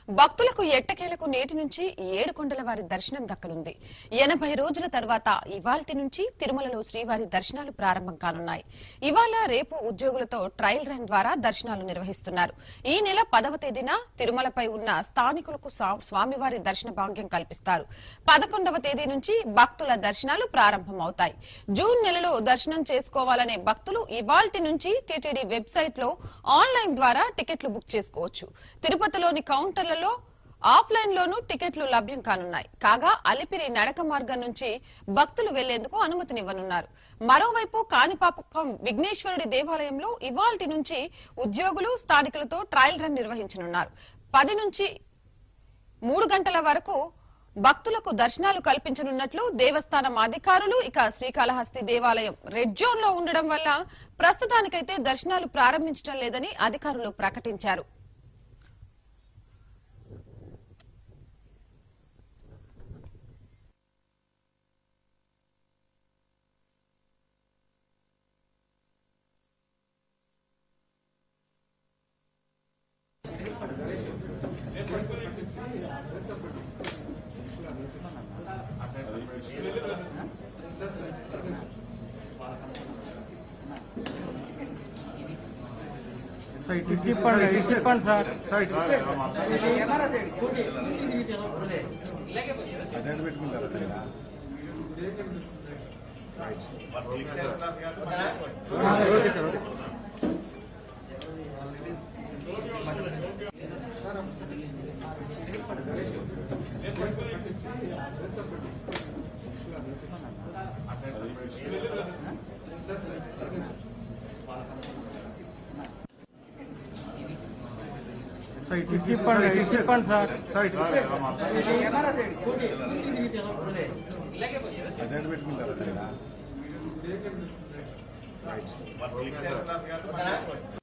భక్తులకు ఎట్టకేలకు నేటి నుంచి ఏడు కొండల వారి దర్శనం దక్కనుంది ఎనభై రోజుల తర్వాత ఇవాల్టి నుంచి తిరుమలలో శ్రీవారి దర్శనాలు ప్రారంభం కానున్నాయి ఇవాళ రేపు ఉద్యోగులతో ట్రయల్ రన్ ద్వారా దర్శనాలు నిర్వహిస్తున్నారు ఈ నెల పదవ తేదీన తిరుమలపై ఉన్న స్థానికులకు స్వా- స్వామివారి దర్శన భాగ్యం కల్పిస్తారు పదకొండవ తేదీ నుంచి భక్తుల దర్శనాలు ప్రారంభమవుతాయి జూన్ నెలలో దర్శనం చేసుకోవాలనే భక్తులు ఇవాల్టి నుంచి టీటీడీ వెబ్సైట్ లో ఆన్లైన్ ద్వారా టికెట్లు బుక్ చేసుకోవచ్చు తిరుపతిలోని కౌంటర్లలో ఆఫ్లైన్ లోనూ టికెట్లు లభ్యం కానున్నాయి కాగా అలిపిరి నడక మార్గం నుంచి భక్తులు వెళ్లేందుకు అనుమతినివ్వనున్నారు మరోవైపు కాణిపాపకం విఘ్నేశ్వరుడి దేవాలయంలో ఇవాల్టి నుంచి ఉద్యోగులు స్థానికులతో ట్రయల్ రన్ నిర్వహించనున్నారు పది నుంచి మూడు గంటల వరకు భక్తులకు దర్శనాలు కల్పించనున్నట్లు దేవస్థానం అధికారులు ఇక శ్రీకాళహస్తి దేవాలయం రెడ్ జోన్ లో ఉండడం వల్ల ప్రస్తుతానికైతే దర్శనాలు ప్రారంభించడం లేదని అధికారులు ప్రకటించారు సో ఇటు తిప్పండి ఇటు తిప్పండి సార్ సార్ ఇటు అటెండ్ పెట్టుకుంటారా తెగ? ఓకే సార్ ఓకే సో ఇటు తిప్పండి ఇటు తిప్పండి సార్ సార్ ఇటు అటెండ్ పెట్టుకుంటారా తెగ?